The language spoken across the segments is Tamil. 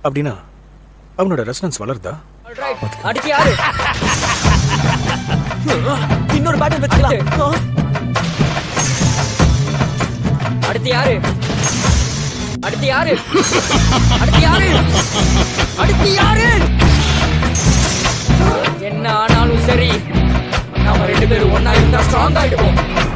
அப்படின்னா அவனோட ரெசனன்ஸ் வளருதா அடுத்து யாரு இன்னொரு பேட்டில் வச்சுக்கலாம் அடுத்து யாரு அடுத்து யாரு அடுத்து யாரு அடுத்து யாரு என்ன ஆனாலும் சரி நாம ரெண்டு பேரும் ஒன்னா இருந்தா ஸ்ட்ராங் ஆயிடுவோம்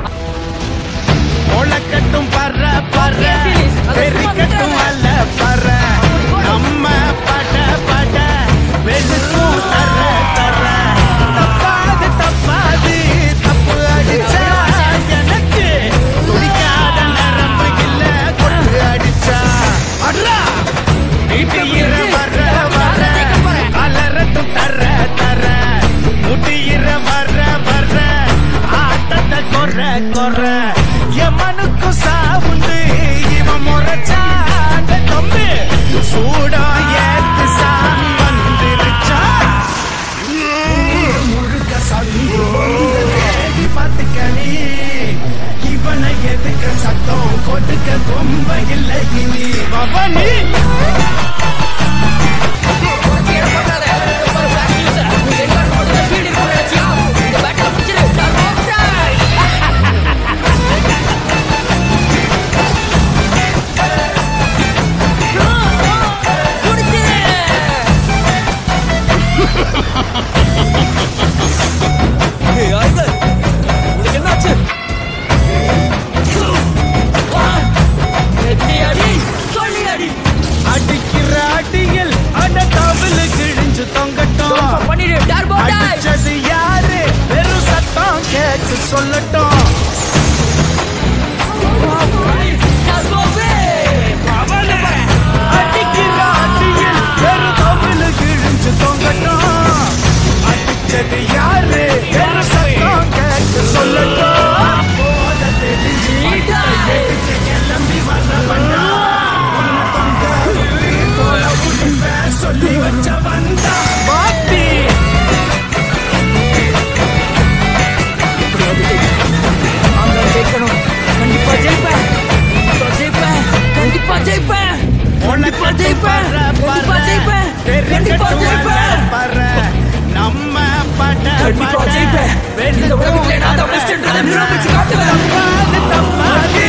ஒளக்கட்டும் பற பற வெறிக்கட்டும் அல்ல பற நம்ம பட பட வெளுக்கும் தர தர தப்பாது தப்பாது தப்பு அடிச்சா எனக்கு துடிக்காத நரம்பு இல்ல கொட்டு அடிச்சா அட்ரா வீட்டுயிர வர வர அலறட்டும் தர தர முடியிற வர வர ஆட்டத்தை கொற கொற எமனுக்கு சாவுண்டு இவன் முறைச்சா அந்த தம்பி சூடா ஏத்து சாமி வந்துருச்சா முழுக்க சந்தோடி பார்த்துக்கணி இவனை எதுக்க சத்தம் கொடுக்க கொம்ப இல்லை இனி பவனி என்னாச்சு சொல்லி அடி அடிக்கிற அடியில் அட தவிழு கிழிஞ்சு தொங்கட்டும் பண்ணிடு டர்போ அடிச்சது யாரு வெறும் சத்தம் கேட்டு சொல்லட்டும் அடிக்கிற அடியில் வெறும் தவிழு கிழிஞ்சு தொங்கட்டும் அடிச்சது யாரு வெறும் சத்தம் கேட்டு சொல்லட்டும் போத தெரிஞ்சு எதுக்கு கிளம்பி வர வேண்டாம் உன்னை தொங்க விட்டு தோலை உடுப்ப சொல்லி வச்ச வந்தா பாட்டி அவன் ஜெயிக்கணும் கண்டிப்பா ஜெயிப்பேன் நான் ஜெயிப்பேன் கண்டிப்பா ஜெயிப்பேன் கண்டிப்பா ஜெயிப்பேன் கண்டிப்பா ஜெயிப்பேன் கண்டிப்பா ஜெயிப்பேன் நம்ம பட கண்டிப்பா ஜெயிப்பேன் இந்த உலகத்திலே நான் தான் பெஸ்ட்ன்றதை நிரூபிச்சு காட்டுவேன் தப்பாது தப்பாது